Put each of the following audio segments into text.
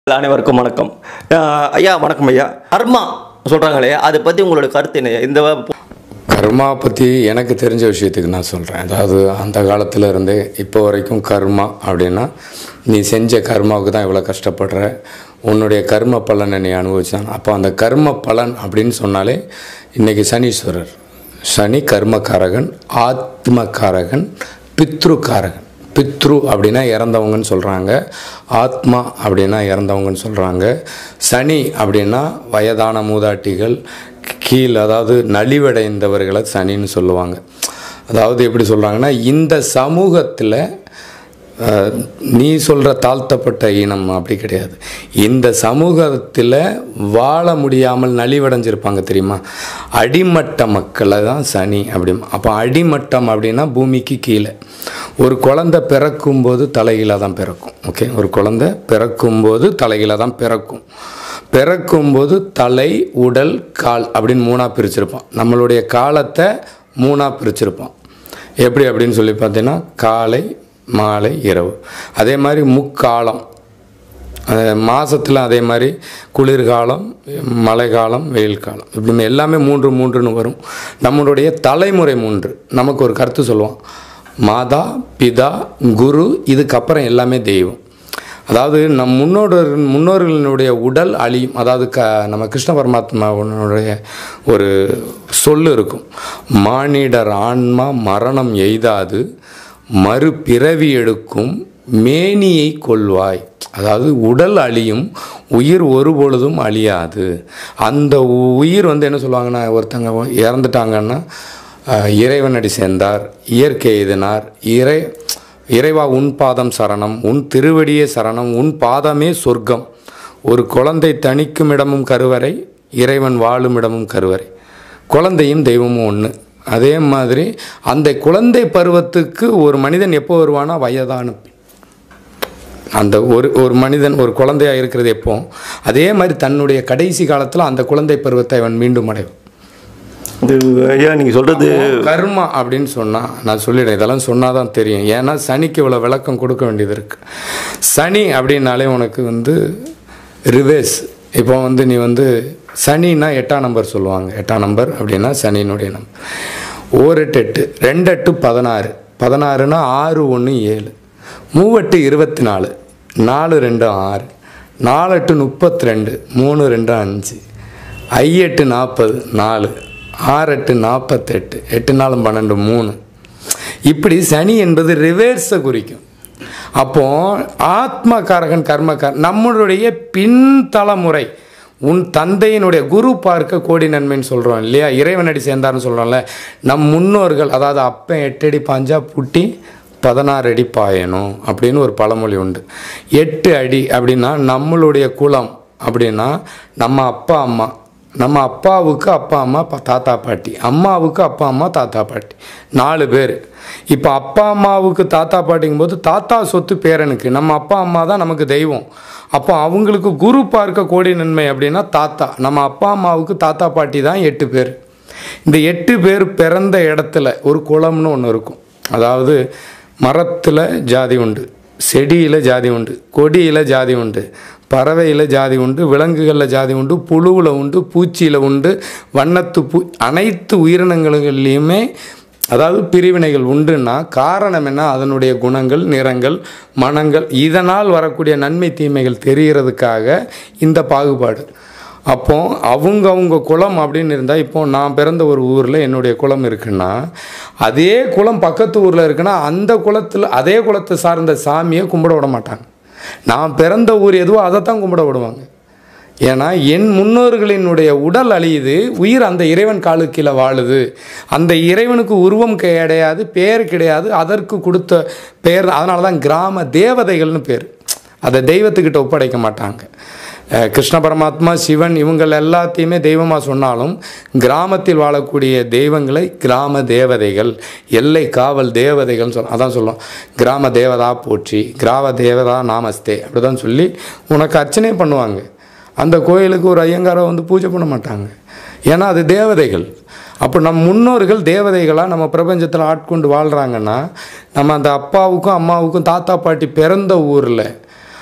அனைவருக்கும் வணக்கம் அஹ் ஐயா வணக்கம் ஐயா கர்மா சொல்கிறாங்களே அதை பற்றி உங்களோட கருத்து என்ன இந்த கர்மா பற்றி எனக்கு தெரிஞ்ச விஷயத்துக்கு நான் சொல்கிறேன் அதாவது அந்த காலத்தில் இருந்தே இப்போ வரைக்கும் கர்மா அப்படின்னா நீ செஞ்ச கர்மாவுக்கு தான் இவ்வளோ கஷ்டப்படுற உன்னுடைய கர்ம பலனை நீ அனுபவிச்சான் அப்போ அந்த கர்ம பலன் அப்படின்னு சொன்னாலே இன்றைக்கி சனீஸ்வரர் சனி கர்மகாரகன் ஆத்மகாரகன் பித்ருக்காரகன் பித்ரு அப்படின்னா இறந்தவங்கன்னு சொல்கிறாங்க ஆத்மா அப்படின்னா இறந்தவங்கன்னு சொல்கிறாங்க சனி அப்படின்னா வயதான மூதாட்டிகள் கீழ் அதாவது நலிவடைந்தவர்களை சனின்னு சொல்லுவாங்க அதாவது எப்படி சொல்கிறாங்கன்னா இந்த சமூகத்தில் அஹ், நீ சொல்கிற தாழ்த்தப்பட்ட இனம் அப்படி கிடையாது இந்த சமூகத்தில் வாழ முடியாமல் நலிவடைஞ்சிருப்பாங்க தெரியுமா அடிமட்ட மக்களை தான் சனி அப்படி அப்போ அடிமட்டம் அப்படின்னா பூமிக்கு கீழே ஒரு குழந்தை பிறக்கும்போது தலைகீழாக தான் பிறக்கும் ஓகே ஒரு குழந்தை பிறக்கும்போது தலைகீழாக தான் பிறக்கும் பிறக்கும்போது தலை உடல் கால் அப்படின்னு மூணாக பிரிச்சிருப்பான் நம்மளுடைய காலத்தை மூணாக பிரிச்சிருப்பான் எப்படி அப்படின்னு சொல்லி பார்த்தீங்கன்னா காலை மாலை இரவு அதே மாதிரி முக்காலம் மாதத்தில் அதே மாதிரி குளிர்காலம் மழைக்காலம் வெயில் காலம் இப்படி எல்லாமே மூன்று மூன்றுன்னு வரும் நம்மளுடைய தலைமுறை மூன்று நமக்கு ஒரு கருத்து சொல்லுவோம் மாதா பிதா குரு இதுக்கப்புறம் எல்லாமே தெய்வம் அதாவது நம் முன்னோடு முன்னோர்களினுடைய உடல் அழியும் அதாவது க நம்ம கிருஷ்ண பரமாத்மாவுடைய ஒரு சொல்லு இருக்கும் மானிடர் ஆன்மா மரணம் எய்தாது மறுபிறவி எடுக்கும் மேனியை கொள்வாய் அதாவது உடல் அழியும் உயிர் ஒருபொழுதும் அழியாது அந்த உயிர் வந்து என்ன சொல்லுவாங்கன்னா ஒருத்தங்க இறந்துட்டாங்கன்னா அஹ், இறைவனடி சேர்ந்தார் இயற்கை எய்தினார் இறை இறைவா உன் பாதம் சரணம் உன் திருவடியே சரணம் உன் பாதமே சொர்க்கம் ஒரு குழந்தை தணிக்கும் இடமும் கருவறை இறைவன் வாழும் இடமும் கருவறை குழந்தையும் தெய்வமும் ஒன்று அதே மாதிரி அந்த குழந்தை பருவத்துக்கு ஒரு மனிதன் எப்போ வருவானா வயதான பின். அந்த ஒரு ஒரு மனிதன் ஒரு குழந்தையா இருக்கிறது எப்போ அதே மாதிரி தன்னுடைய கடைசி காலத்தில் அந்த குழந்தை பருவத்தை அவன் மீண்டும் அடைவான் இது ஐயா நீங்கள் சொல்கிறது கர்மா அப்படின்னு சொன்னால் நான் சொல்லிடுறேன் இதெல்லாம் சொன்னால் தான் தெரியும் ஏன்னா சனிக்கு இவ்வளோ விளக்கம் கொடுக்க வேண்டியது இருக்குது சனி அப்படின்னாலே உனக்கு வந்து ரிவேர்ஸ் இப்போ வந்து நீ வந்து சனின்னா எட்டாம் நம்பர் சொல்லுவாங்க எட்டாம் நம்பர் அப்படின்னா சனியினுடைய நம்பர் ஓரெட்டு எட்டு ரெண்டு எட்டு பதினாறு பதினாறுனா ஆறு ஒன்று ஏழு மூவெட்டு இருபத்தி நாலு நாலு ரெண்டு ஆறு நாலு எட்டு முப்பத்தி ரெண்டு மூணு ரெண்டு அஞ்சு ஐஎட்டு நாற்பது நாலு ஆறு எட்டு நாற்பத்தெட்டு எட்டு நாலும் பன்னெண்டு மூணு இப்படி சனி என்பது ரிவேர்ஸை குறிக்கும் அப்போ ஆத்மகாரகன் கர்மக்கார் நம்மளுடைய பின்தலைமுறை உன் தந்தையினுடைய குரு பார்க்க கோடி நன்மைன்னு சொல்கிறோம் இல்லையா இறைவனடி சேர்ந்தார்னு சொல்கிறோம்ல நம் முன்னோர்கள் அதாவது அப்பன் எட்டடி பாஞ்சா புட்டி பதினாறு அடி பாயணும் அப்படின்னு ஒரு பழமொழி உண்டு எட்டு அடி அப்படின்னா நம்மளுடைய குலம் அப்படின்னா நம்ம அப்பா அம்மா நம்ம அப்பாவுக்கு அப்பா அம்மா பா- தாத்தா பாட்டி அம்மாவுக்கு அப்பா அம்மா தாத்தா பாட்டி நாலு பேர் இப்போ அப்பா அம்மாவுக்கு தாத்தா பாட்டிங்கும்போது தாத்தா சொத்து பேரனுக்கு நம்ம அப்பா அம்மா தான் நமக்கு தெய்வம் அப்போ அவங்களுக்கு குரு பார்க்க கோடி நன்மை அப்படின்னா தாத்தா நம்ம அப்பா அம்மாவுக்கு தாத்தா பாட்டி தான் எட்டு பேர் இந்த எட்டு பேர் பிறந்த இடத்துல ஒரு குளம்னு ஒன்று இருக்கும் அதாவது மரத்தில் ஜாதி உண்டு செடியில் ஜாதி உண்டு கொடியில் ஜாதி உண்டு பறவையில் ஜாதி உண்டு விலங்குகளில் ஜாதி உண்டு புழுவில் உண்டு பூச்சியில் உண்டு வண்ணத்து பூ அனைத்து உயிரினங்கள்லையுமே அதாவது பிரிவினைகள் உண்டுன்னா காரணம் என்ன அதனுடைய குணங்கள் நிறங்கள் மனங்கள் இதனால் வரக்கூடிய நன்மை தீமைகள் தெரிகிறதுக்காக இந்த பாகுபாடு அப்போ அவங்க அவங்க குலம் அப்படின்னு இருந்தால் இப்போ நான் பிறந்த ஒரு ஊரில் என்னுடைய குலம் இருக்குன்னா அதே குலம் பக்கத்து ஊரில் இருக்குன்னா அந்த குலத்தில் அதே குலத்தை சார்ந்த சாமியை கும்பிட விட மாட்டாங்க நான் பிறந்த ஊர் எதுவோ அதை தான் கும்பிட விடுவாங்க ஏன்னா என் முன்னோர்களினுடைய உடல் அழியுது உயிர் அந்த இறைவன் காலு கீழே வாழுது அந்த இறைவனுக்கு உருவம் கிடையாது பேர் கிடையாது அதற்கு கொடுத்த பேர் அதனால தான் கிராம தேவதைகள்னு பேர் அதை தெய்வத்துக்கிட்ட ஒப்படைக்க மாட்டாங்க அஹ் கிருஷ்ண பரமாத்மா சிவன் இவங்கள் எல்லாத்தையுமே தெய்வமாக சொன்னாலும் கிராமத்தில் வாழக்கூடிய தெய்வங்களை கிராம தேவதைகள் எல்லை காவல் தேவதைகள்னு சொல்ல அதான் சொல்லுவோம் கிராம தேவதா போற்றி கிராம தேவதா நாமஸ்தே அப்படி தான் சொல்லி உனக்கு அர்ச்சனை பண்ணுவாங்க அந்த கோயிலுக்கு ஒரு ஐயங்காரை வந்து பூஜை பண்ண மாட்டாங்க ஏன்னா அது தேவதைகள் அப்போ நம் முன்னோர்கள் தேவதைகளாக நம்ம பிரபஞ்சத்தில் ஆட்கொண்டு வாழ்கிறாங்கன்னா நம்ம அந்த அப்பாவுக்கும் அம்மாவுக்கும் தாத்தா பாட்டி பிறந்த ஊரில்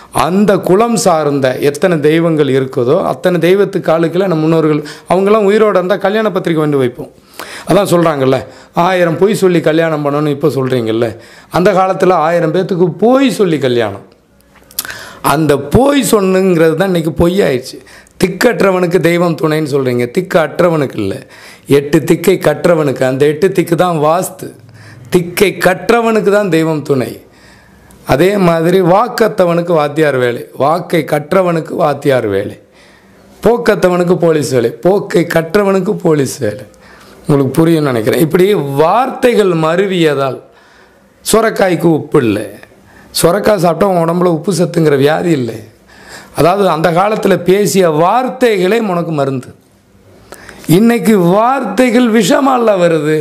அந்த குலம் சார்ந்த எத்தனை தெய்வங்கள் இருக்குதோ அத்தனை தெய்வத்துக்கு ஆளுக்கில் நம்ம முன்னோர்கள் அவங்கெல்லாம் உயிரோட இருந்தால் கல்யாண பத்திரிக்கை வந்து வைப்போம் அதான் சொல்கிறாங்கல்ல ஆயிரம் பொய் சொல்லி கல்யாணம் பண்ணணும்னு இப்போ சொல்கிறீங்கல்ல அந்த காலத்தில் ஆயிரம் பேர்த்துக்கு போய் சொல்லி கல்யாணம் அந்த போய் சொன்னுங்கிறது தான் இன்றைக்கி பொய்யாயிடுச்சு திக்கற்றவனுக்கு தெய்வம் துணைன்னு சொல்கிறீங்க திக்கு அற்றவனுக்கு இல்லை எட்டு திக்கை கற்றவனுக்கு அந்த எட்டு திக்கு தான் வாஸ்து திக்கை கற்றவனுக்கு தான் தெய்வம் துணை அதே மாதிரி வாக்கத்தவனுக்கு வாத்தியார் வேலை வாக்கை கற்றவனுக்கு வாத்தியார் வேலை போக்கத்தவனுக்கு போலீஸ் வேலை போக்கை கற்றவனுக்கு போலீஸ் வேலை உங்களுக்கு புரியும்னு நினைக்கிறேன் இப்படி வார்த்தைகள் மருவியதால் சுரக்காய்க்கு உப்பு இல்லை சுரக்காய் சாப்பிட்டா உன் உடம்புல உப்பு சத்துங்கிற வியாதி இல்லை அதாவது அந்த காலத்தில் பேசிய வார்த்தைகளே உனக்கு மருந்து இன்னைக்கு வார்த்தைகள் விஷமால வருது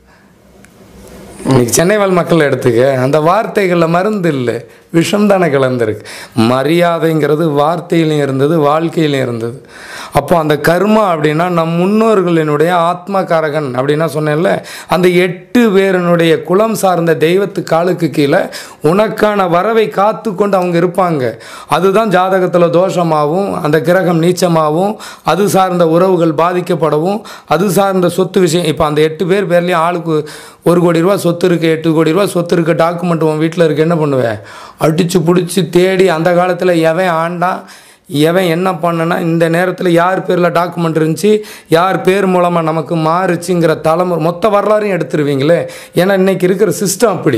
இன்னைக்கு சென்னை வாழ் மக்கள் எடுத்துக்க அந்த வார்த்தைகளில் மருந்து இல்லை விஷம் தானே கலந்துருக்கு மரியாதைங்கிறது வார்த்தையிலையும் இருந்தது வாழ்க்கையிலையும் இருந்தது அப்போ அந்த கர்மா அப்படின்னா நம் முன்னோர்களினுடைய ஆத்மகாரகன் அப்படின்னா சொன்னேன்ல அந்த எட்டு பேரனுடைய குலம் சார்ந்த தெய்வத்து காலுக்கு கீழே உனக்கான வரவை காத்து கொண்டு அவங்க இருப்பாங்க அதுதான் ஜாதகத்தில் தோஷமாகவும் அந்த கிரகம் நீச்சமாகவும் அது சார்ந்த உறவுகள் பாதிக்கப்படவும் அது சார்ந்த சொத்து விஷயம் இப்போ அந்த எட்டு பேர் பேர்லேயும் ஆளுக்கு ஒரு கோடி ரூபா சொத்து இருக்குது எட்டு கோடி ரூபா சொத்து இருக்க டாக்குமெண்ட் உன் வீட்டில் இருக்கு என்ன பண்ணுவேன் அடித்து பிடிச்சி தேடி அந்த காலத்தில் எவன் ஆண்டான் எவன் என்ன பண்ணனா இந்த நேரத்தில் யார் பேரில் டாக்குமெண்ட் இருந்துச்சு யார் பேர் மூலமாக நமக்கு மாறுச்சுங்கிற தலைமுறை மொத்த வரலாறையும் எடுத்துருவீங்களே ஏன்னா இன்னைக்கு இருக்கிற சிஸ்டம் அப்படி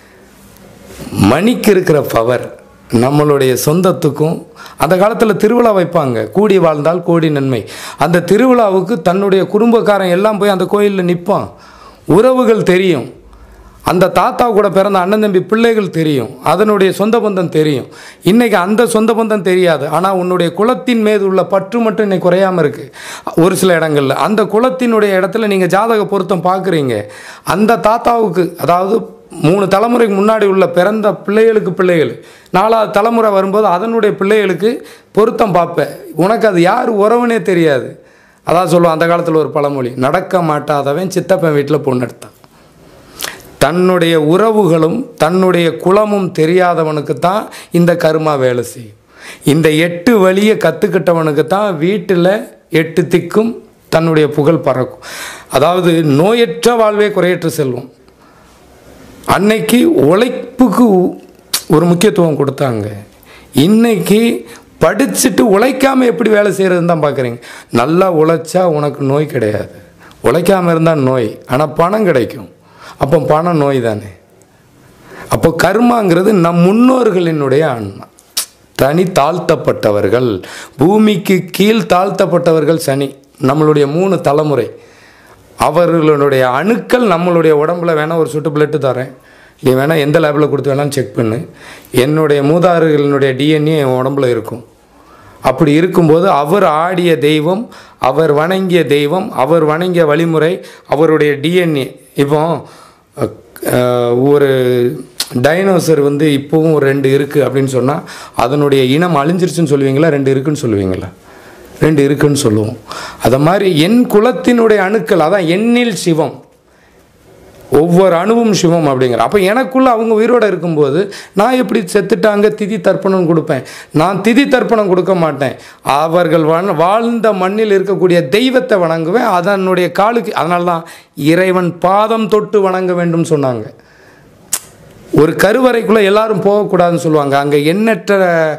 மணிக்கு இருக்கிற பவர் நம்மளுடைய சொந்தத்துக்கும் அந்த காலத்தில் திருவிழா வைப்பாங்க கூடி வாழ்ந்தால் கோடி நன்மை அந்த திருவிழாவுக்கு தன்னுடைய குடும்பக்காரன் எல்லாம் போய் அந்த கோயிலில் நிற்பான் உறவுகள் தெரியும் அந்த தாத்தா கூட பிறந்த அண்ணன் தம்பி பிள்ளைகள் தெரியும் அதனுடைய சொந்த பந்தம் தெரியும் இன்னைக்கு அந்த சொந்த பந்தம் தெரியாது ஆனால் உன்னுடைய குலத்தின் மீது உள்ள பற்று மட்டும் இன்னைக்கு குறையாமல் இருக்குது ஒரு சில இடங்களில் அந்த குலத்தினுடைய இடத்துல நீங்கள் ஜாதக பொருத்தம் பார்க்குறீங்க அந்த தாத்தாவுக்கு அதாவது மூணு தலைமுறைக்கு முன்னாடி உள்ள பிறந்த பிள்ளைகளுக்கு பிள்ளைகள் நாலாவது தலைமுறை வரும்போது அதனுடைய பிள்ளைகளுக்கு பொருத்தம் பார்ப்பேன் உனக்கு அது யார் உறவுனே தெரியாது அதான் சொல்லுவோம் அந்த காலத்தில் ஒரு பழமொழி நடக்க மாட்டாதவன் சித்தப்பன் வீட்டில் பொண்ணு எடுத்தான் தன்னுடைய உறவுகளும் தன்னுடைய குலமும் தெரியாதவனுக்கு தான் இந்த கருமா வேலை செய்யும் இந்த எட்டு வழியை கற்றுக்கிட்டவனுக்கு தான் வீட்டில் எட்டு திக்கும் தன்னுடைய புகழ் பறக்கும் அதாவது நோயற்ற வாழ்வே குறையற்ற செல்வம் அன்னைக்கு உழைப்புக்கு ஒரு முக்கியத்துவம் கொடுத்தாங்க இன்னைக்கு படிச்சுட்டு உழைக்காம எப்படி வேலை செய்கிறதுன்னு தான் பார்க்குறீங்க நல்லா உழைச்சா உனக்கு நோய் கிடையாது உழைக்காம இருந்தால் நோய் ஆனால் பணம் கிடைக்கும் அப்போ பணம் நோய் தானே அப்போ கர்மாங்கிறது நம் முன்னோர்களினுடைய ஆன்மா தனி தாழ்த்தப்பட்டவர்கள் பூமிக்கு கீழ் தாழ்த்தப்பட்டவர்கள் சனி நம்மளுடைய மூணு தலைமுறை அவர்களுடைய அணுக்கள் நம்மளுடைய உடம்புல வேணால் ஒரு சுட்டு பிளட்டு தரேன் நீ வேணால் எந்த லேபில் கொடுத்து வேணாலும் செக் பண்ணு என்னுடைய மூதாதைகளினுடைய டிஎன்ஏ என் உடம்புல இருக்கும் அப்படி இருக்கும்போது அவர் ஆடிய தெய்வம் அவர் வணங்கிய தெய்வம் அவர் வணங்கிய வழிமுறை அவருடைய டிஎன்ஏ இப்போ அஹ், ஒரு டைனோசர் வந்து இப்போவும் ஒரு ரெண்டு இருக்குது அப்படின்னு சொன்னால் அதனுடைய இனம் அழிஞ்சிருச்சுன்னு சொல்லுவீங்களா ரெண்டு இருக்குன்னு சொல்லுவீங்களா ரெண்டு இருக்குன்னு சொல்லுவோம் அதை மாதிரி என் குலத்தினுடைய அணுக்கள் அதான் எண்ணில் சிவம் ஒவ்வொரு அணுவும் சிவம் அப்படிங்கிற அப்போ எனக்குள்ள அவங்க உயிரோடு இருக்கும்போது நான் எப்படி செத்துட்டாங்க திதி தர்ப்பணம் கொடுப்பேன் நான் திதி தர்ப்பணம் கொடுக்க மாட்டேன் அவர்கள் வண- வாழ்ந்த மண்ணில் இருக்கக்கூடிய தெய்வத்தை வணங்குவேன் அதனுடைய காலுக்கு அதனால தான் இறைவன் பாதம் தொட்டு வணங்க வேண்டும் சொன்னாங்க ஒரு கருவறைக்குள்ளே எல்லாரும் போகக்கூடாதுன்னு சொல்லுவாங்க அங்கே எண்ணற்ற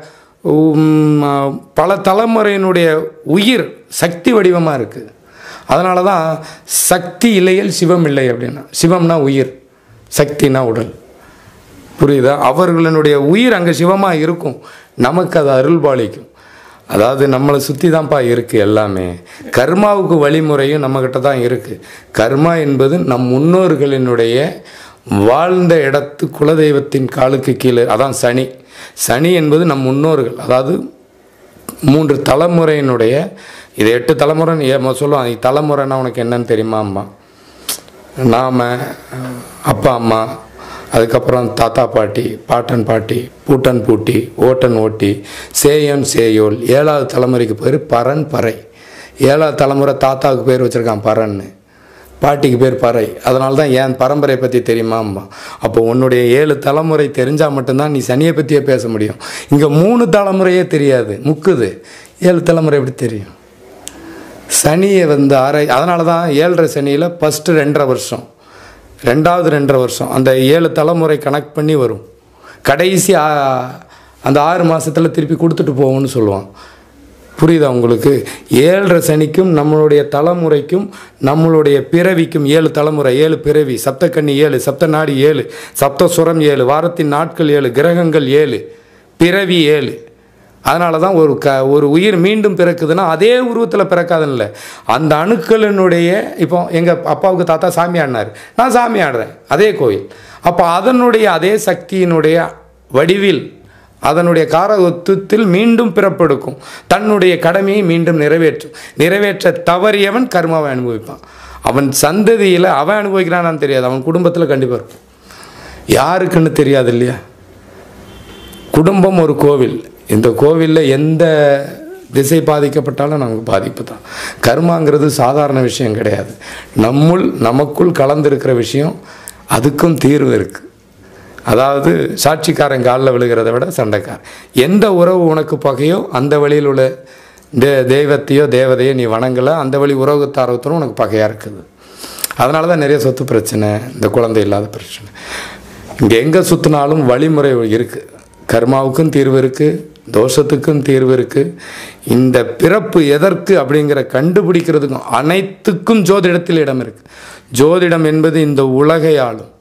உம், பல தலைமுறையினுடைய உயிர் சக்தி வடிவமாக இருக்குது அதனால தான் சக்தி இல்லையல் சிவம் இல்லை அப்படின்னா சிவம்னா உயிர் சக்தினா உடல் புரியுதா அவர்களினுடைய உயிர் அங்கே சிவமாக இருக்கும் நமக்கு அது அருள்பாலிக்கும் அதாவது நம்மளை சுற்றி தான்ப்பா இருக்குது எல்லாமே கர்மாவுக்கு வழிமுறையும் நம்மக்கிட்ட தான் இருக்குது கர்மா என்பது நம் முன்னோர்களினுடைய வாழ்ந்த இடத்து குலதெய்வத்தின் காலுக்கு கீழே அதான் சனி சனி என்பது நம் முன்னோர்கள் அதாவது மூன்று தலைமுறையினுடைய இது எட்டு தலைமுறை ஏ சொல்லுவான் இது தலைமுறைன்னா உனக்கு என்னன்னு தெரியுமா அம்மா நாம் அப்பா அம்மா அதுக்கப்புறம் தாத்தா பாட்டி பாட்டன் பாட்டி பூட்டன் பூட்டி ஓட்டன் ஓட்டி சேயன் சேயோல் ஏழாவது தலைமுறைக்கு பேர் பரன் பறை ஏழாவது தலைமுறை தாத்தாவுக்கு பேர் வச்சுருக்கான் பரன்னு பாட்டிக்கு பேர் பறை அதனால தான் என் பரம்பரை பற்றி தெரியுமாம்மா அப்போ உன்னுடைய ஏழு தலைமுறை தெரிஞ்சால் மட்டும்தான் நீ சனியை பற்றியே பேச முடியும் இங்கே மூணு தலைமுறையே தெரியாது முக்குது ஏழு தலைமுறை எப்படி தெரியும் சனியை வந்து ஆரை அதனால தான் ஏழரை சனியில் ஃபஸ்ட்டு ரெண்டரை வருஷம் ரெண்டாவது ரெண்டரை வருஷம் அந்த ஏழு தலைமுறை கனெக்ட் பண்ணி வரும் கடைசி ஆ- அந்த ஆறு மாதத்தில் திருப்பி கொடுத்துட்டு போவோம்னு சொல்லுவான் புரியுதா உங்களுக்கு ஏழரை சனிக்கும் நம்மளுடைய தலைமுறைக்கும் நம்மளுடைய பிறவிக்கும் ஏழு தலைமுறை ஏழு பிறவி சப்தக்கன்னி ஏழு சப்த நாடி ஏழு சப்த சுரம் ஏழு வாரத்தின் நாட்கள் ஏழு கிரகங்கள் ஏழு பிறவி ஏழு அதனால தான் ஒரு க ஒரு உயிர் மீண்டும் பிறக்குதுன்னா அதே உருவத்தில் பிறக்காதுன்னு இல்லை அந்த அணுக்களினுடைய இப்போ எங்கள் அப்பாவுக்கு தாத்தா சாமி ஆடினார் நான் சாமி ஆடுறேன் அதே கோயில் அப்போ அதனுடைய அதே சக்தியினுடைய வடிவில் அதனுடைய காரகத்துவத்தில் மீண்டும் பிறப்பெடுக்கும் தன்னுடைய கடமையை மீண்டும் நிறைவேற்றும் நிறைவேற்ற தவறியவன் கர்மாவை அனுபவிப்பான் அவன் சந்ததியில் அவன் அனுபவிக்கிறானான்னு தெரியாது அவன் குடும்பத்தில் கண்டிப்பாக இருக்கும் யாருக்குன்னு தெரியாது இல்லையா குடும்பம் ஒரு கோவில் இந்த கோவிலில் எந்த திசை பாதிக்கப்பட்டாலும் நமக்கு பாதிப்பு தான் கர்மாங்கிறது சாதாரண விஷயம் கிடையாது நம்முள் நமக்குள் கலந்திருக்கிற விஷயம் அதுக்கும் தீர்வு இருக்குது அதாவது சாட்சிக்காரன் காலில் விழுகிறத விட சண்டைக்காரன் எந்த உறவு உனக்கு பகையோ அந்த வழியில் உள்ள தே தெய்வத்தையோ தேவதையோ நீ வணங்கலை அந்த வழி உறவுத்தாரவத்தரும் உனக்கு பகையாக இருக்குது அதனால தான் நிறைய சொத்து பிரச்சனை இந்த குழந்தை இல்லாத பிரச்சனை இங்கே எங்கே சுற்றினாலும் வழிமுறை இருக்குது கர்மாவுக்கும் தீர்வு இருக்குது தோஷத்துக்கும் தீர்வு இருக்குது இந்த பிறப்பு எதற்கு அப்படிங்கிற கண்டுபிடிக்கிறதுக்கும் அனைத்துக்கும் ஜோதிடத்தில் இடம் இருக்குது ஜோதிடம் என்பது இந்த உலகை ஆளும்